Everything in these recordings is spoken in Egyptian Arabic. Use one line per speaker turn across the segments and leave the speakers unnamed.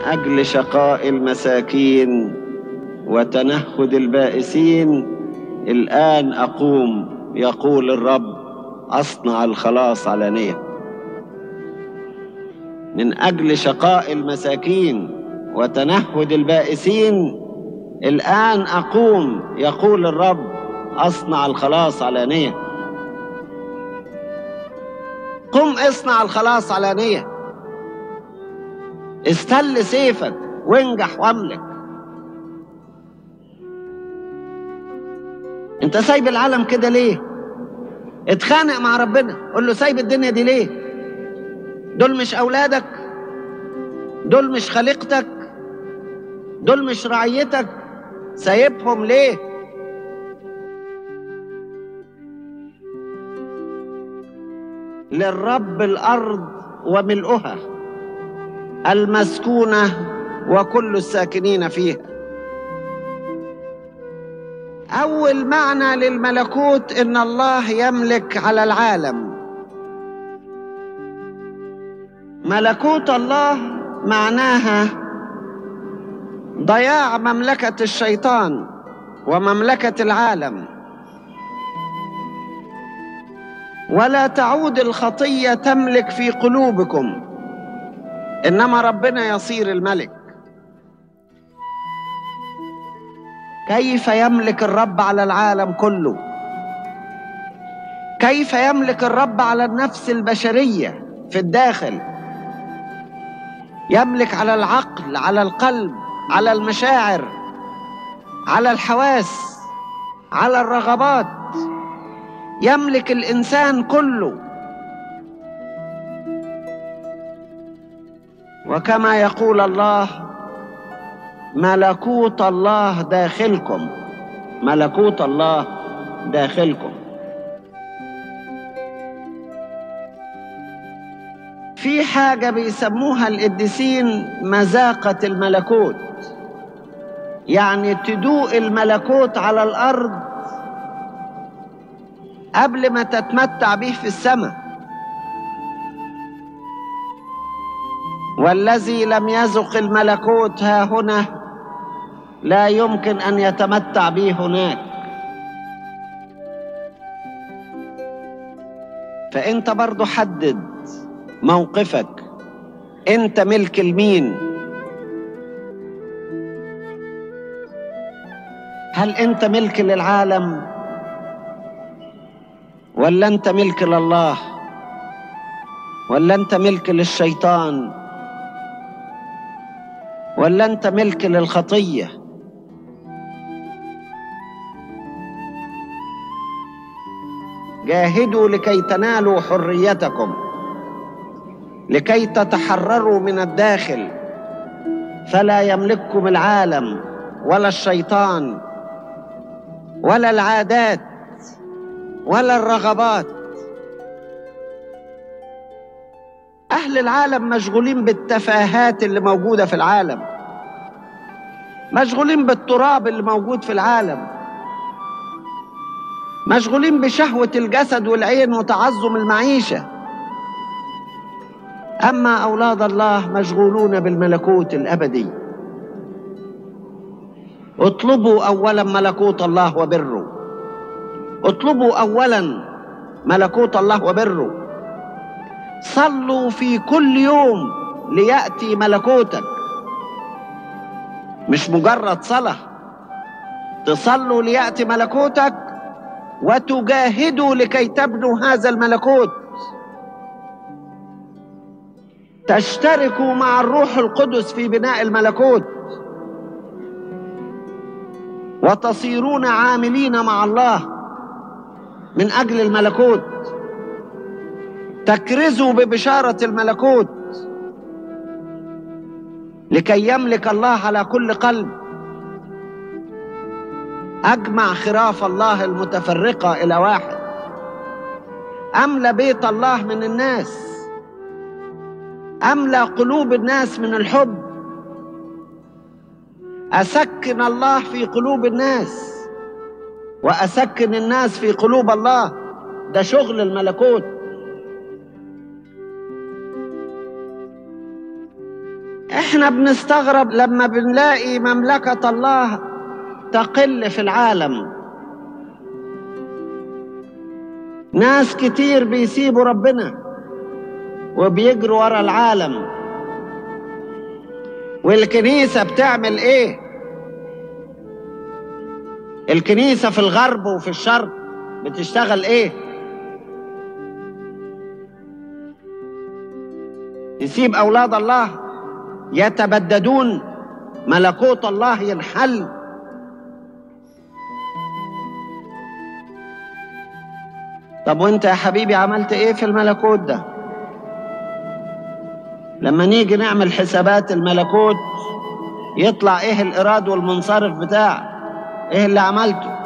اجل شقاء المساكين وتنهد البائسين الان اقوم يقول الرب اصنع الخلاص علانيه من اجل شقاء المساكين وتنهد البائسين الان اقوم يقول الرب اصنع الخلاص علانيه قم اصنع الخلاص علانيه استل سيفك وانجح واملك انت سايب العالم كده ليه اتخانق مع ربنا قول له سايب الدنيا دي ليه دول مش اولادك دول مش خليقتك دول مش رعيتك سايبهم ليه للرب الارض وملؤها المسكونه وكل الساكنين فيها اول معنى للملكوت ان الله يملك على العالم ملكوت الله معناها ضياع مملكه الشيطان ومملكه العالم ولا تعود الخطيه تملك في قلوبكم انما ربنا يصير الملك كيف يملك الرب على العالم كله كيف يملك الرب على النفس البشريه في الداخل يملك على العقل على القلب على المشاعر على الحواس على الرغبات يملك الانسان كله وكما يقول الله ملكوت الله داخلكم ملكوت الله داخلكم في حاجة بيسموها القديسين مذاقة الملكوت يعني تدوق الملكوت على الأرض قبل ما تتمتع به في السماء والذي لم يذق الملكوت ها هنا لا يمكن ان يتمتع به هناك فانت برضو حدد موقفك انت ملك المين هل انت ملك للعالم ولا انت ملك لله ولا انت ملك للشيطان ولا انت ملك للخطيه جاهدوا لكي تنالوا حريتكم لكي تتحرروا من الداخل فلا يملككم العالم ولا الشيطان ولا العادات ولا الرغبات اهل العالم مشغولين بالتفاهات اللي موجوده في العالم مشغولين بالتراب اللي موجود في العالم مشغولين بشهوه الجسد والعين وتعظم المعيشه اما اولاد الله مشغولون بالملكوت الابدي اطلبوا اولا ملكوت الله وبره اطلبوا اولا ملكوت الله وبره صلوا في كل يوم لياتي ملكوتك مش مجرد صلاه تصلوا لياتي ملكوتك وتجاهدوا لكي تبنوا هذا الملكوت تشتركوا مع الروح القدس في بناء الملكوت وتصيرون عاملين مع الله من اجل الملكوت تكرزوا ببشاره الملكوت لكي يملك الله على كل قلب اجمع خراف الله المتفرقه الى واحد املى بيت الله من الناس املى قلوب الناس من الحب اسكن الله في قلوب الناس واسكن الناس في قلوب الله ده شغل الملكوت احنا بنستغرب لما بنلاقي مملكة الله تقل في العالم ناس كتير بيسيبوا ربنا وبيجروا ورا العالم والكنيسة بتعمل ايه الكنيسة في الغرب وفي الشرق بتشتغل ايه تسيب اولاد الله يتبددون ملكوت الله ينحل طب وانت يا حبيبي عملت ايه في الملكوت ده لما نيجي نعمل حسابات الملكوت يطلع ايه الاراد والمنصرف بتاعك ايه اللي عملته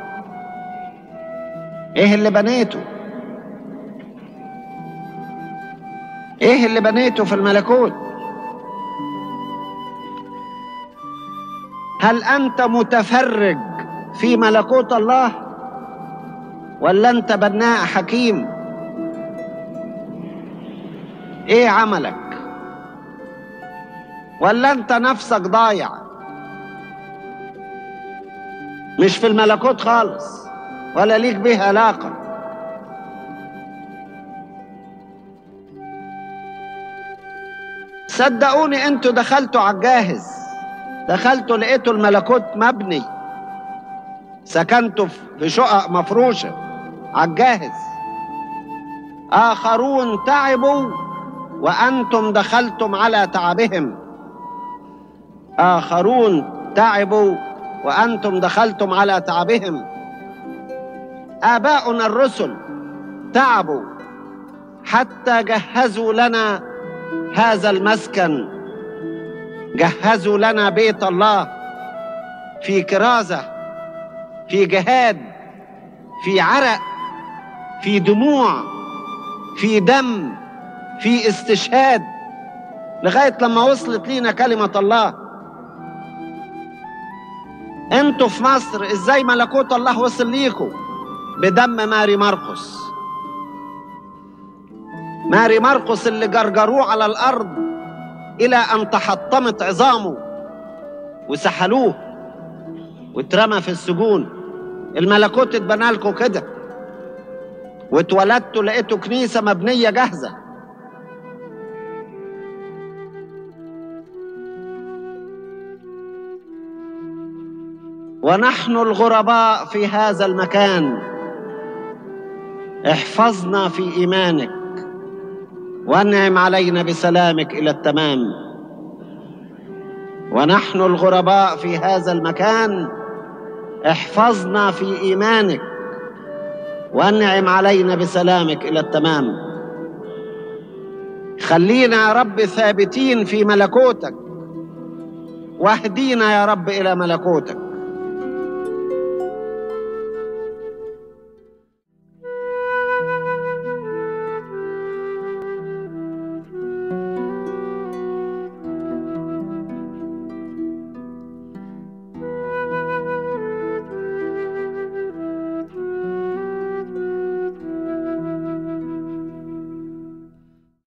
ايه اللي بنيته ايه اللي بنيته في الملكوت هل انت متفرج في ملكوت الله ولا انت بناء حكيم ايه عملك ولا انت نفسك ضايع مش في الملكوت خالص ولا ليك به علاقة صدقوني انتوا دخلتوا على الجاهز دخلتوا لقيتوا الملكوت مبني سكنتوا في شقق مفروشة على الجاهز آخرون تعبوا وأنتم دخلتم على تعبهم آخرون تعبوا وأنتم دخلتم على تعبهم آباؤنا الرسل تعبوا حتى جهزوا لنا هذا المسكن جهزوا لنا بيت الله في كرازة في جهاد في عرق في دموع في دم في استشهاد لغاية لما وصلت لينا كلمة الله انتوا في مصر ازاي ملكوت الله وصل ليكم بدم ماري مرقس ماري مرقس اللي جرجروه على الارض الى ان تحطمت عظامه وسحلوه واترمى في السجون الملكوت اتبنى لكم كده واتولدتوا لقيتوا كنيسه مبنيه جاهزه ونحن الغرباء في هذا المكان احفظنا في ايمانك وانعم علينا بسلامك الى التمام ونحن الغرباء في هذا المكان احفظنا في ايمانك وانعم علينا بسلامك الى التمام خلينا يا رب ثابتين في ملكوتك واهدينا يا رب الى ملكوتك